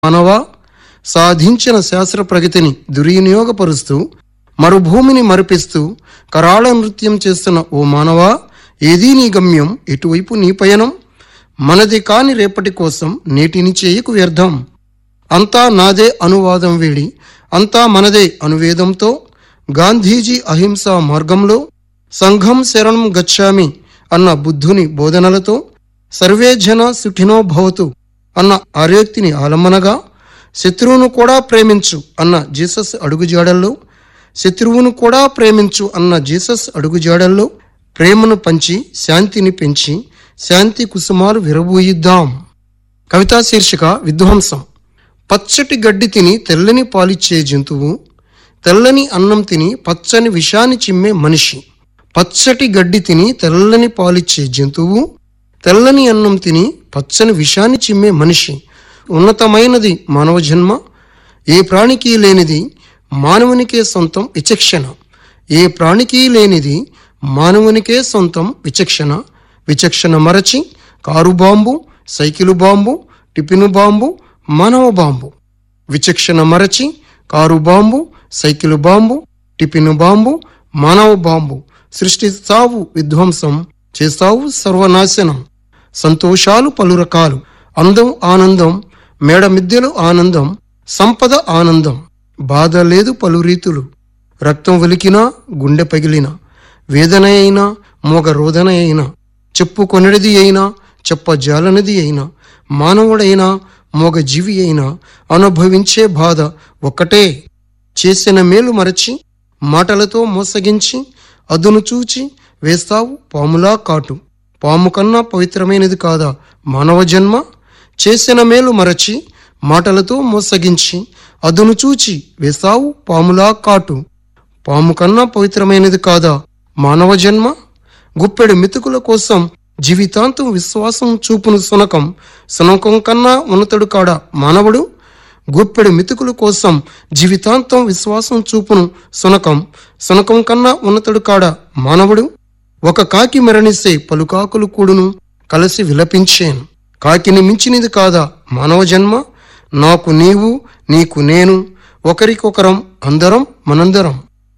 మానవా సాధించిన శాస్త్ర ప్రగతిని దుర్వినియోగపరుస్తూ మరుభూమిని మరిపిస్తూ కరాళ నృత్యం చేస్తున్న ఓ మానవా ఏదీ నీ గమ్యం ఎటువైపు నీ పయనం మనది కాని రేపటి కోసం నేటిని చేయకు వ్యర్థం అంతా నాదే అనువాదం వేడి అంతా మనదే అనువేదంతో గాంధీజీ అహింసా మార్గంలో సంఘం శరణం గచ్చామి అన్న బుద్ధుని బోధనలతో సర్వే జన సుఖినో భవతు అన్న ఆర్యోక్తిని ఆలంబనగా శత్రువును కూడా ప్రేమించు అన్న జీసస్ అడుగుజాడల్లో శత్రువును కూడా ప్రేమించు అన్న జీసస్ అడుగుజాడల్లో ప్రేమను పంచి శాంతిని పెంచి శాంతి కుసుమాలు విరబూయిద్దాం కవితా శీర్షిక విధ్వంసం పచ్చటి గడ్డి తిని తెల్లని పాలిచ్చే జంతువు తెల్లని అన్నం తిని పచ్చని విషాన్ని చిమ్మే మనిషి పచ్చటి గడ్డి తిని తెల్లని పాలిచ్చే జంతువు తెల్లని అన్నం తిని పచ్చని విషాన్ని చిమ్మే మనిషి ఉన్నతమైనది మానవ జన్మ ఏ ప్రాణికి లేనిది మానవునికే సొంతం విచక్షణ ఏ ప్రాణికి లేనిది మానవునికే సొంతం విచక్షణ విచక్షణ మరచి car bomb cycle bomb tiffin bomb మానవ బాంబు విచక్షణ మరచి car bomb cycle bomb tiffin bomb మానవ బాంబు సృష్టిస్తావు విధ్వంసం చేస్తావు సర్వనాశనం సంతోషాలు పలు రకాలు అందం ఆనందం మేడ మిద్దెలు ఆనందం సంపద ఆనందం బాధ లేదు పలు రీతులు రక్తం ఒలికినా గుండె పగిలినా వేదన అయినా మోగ రోదన అయినా చెప్పుకొనిడిది అయినా చెప్పజాలనిది అయినా మానవుడైనా మోగ జీవి అయినా అనుభవించే బాధ ఒక్కటే చేసిన మేలు మరచి మాటలతో మోసగించి అదును చూచి వేస్తావు పాములా కాటు పాము కన్నా పవిత్రమైనది కాదా మానవ జన్మ చేసిన మేలు మరచి మాటలతో మోసగించి అదును చూచి వేస్తావు పాములా కాటు పాము కన్నా పవిత్రమైనది కాదా మానవ జన్మ గుప్పెడు మితుకుల కోసం జీవితాంతం విశ్వాసం చూపును సునకం సునకం కన్నా ఉన్నతుడు కాడా మానవుడు గుప్పెడు మితుకుల కోసం జీవితాంతం విశ్వాసం చూపును సునకం సునకం కన్నా ఉన్నతుడు కాడా మానవుడు ఒక కాకి మరణిస్తే పలుకాకులు కూడును కలిసి విలపించేను కాకిని మించినది కాదా మానవ జన్మ నాకు నీవు నీకు నేను ఒకరికొకరం అందరం మనందరం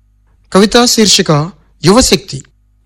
కవితా శీర్షిక యువశక్తి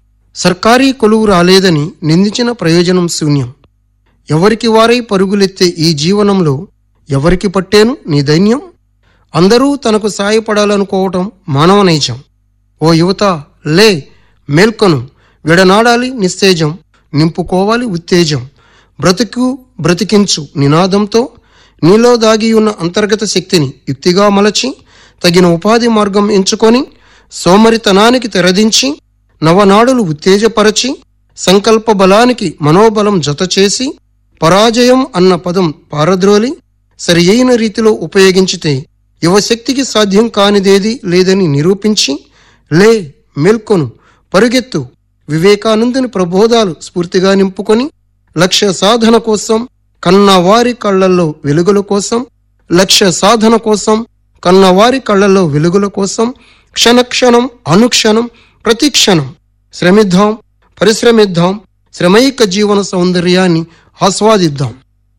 సర్కారీ కొలువు రాలేదని నిందించిన ప్రయోజనం శూన్యం ఎవరికి వారై పరుగులెత్తే ఈ జీవనంలో ఎవరికి పట్టేను నీ దైన్యం అందరూ తనకు సాయపడాలనుకోవటం మానవ నైజం ఓ యువత లే మేల్కొను విడనాడాలి నిస్తేజం నింపుకోవాలి ఉత్తేజం బ్రతుకు బ్రతికించు నినాదంతో నీలో దాగి ఉన్న అంతర్గత శక్తిని యుక్తిగా మలచి తగిన ఉపాధి మార్గం ఎంచుకొని సోమరితనానికి తెరదించి నవనాడులు ఉత్తేజపరచి సంకల్ప బలానికి మనోబలం జతచేసి పరాజయం అన్న పదం పారద్రోలి సరి అయిన రీతిలో ఉపయోగించితే యువశక్తికి సాధ్యం కానిదేది లేదని నిరూపించి లే మేల్కొను పరుగెత్తు వివేకానందుని ప్రబోధాలు స్ఫూర్తిగా నింపుకొని లక్ష్య సాధన కోసం కన్నవారి కళ్ళల్లో వెలుగుల కోసం లక్ష్య సాధన కోసం కన్నవారి కళ్ళల్లో వెలుగుల కోసం క్షణక్షణం అనుక్షణం ప్రతిక్షణం శ్రమిద్దాం పరిశ్రమిద్దాం శ్రమైక జీవన సౌందర్యాన్ని ఆస్వాదిద్దాం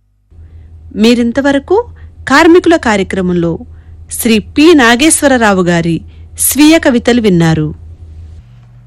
మీరింతవరకు కార్మికుల కార్యక్రమంలో శ్రీ పి నాగేశ్వరరావు గారి స్వీయ కవితలు విన్నారు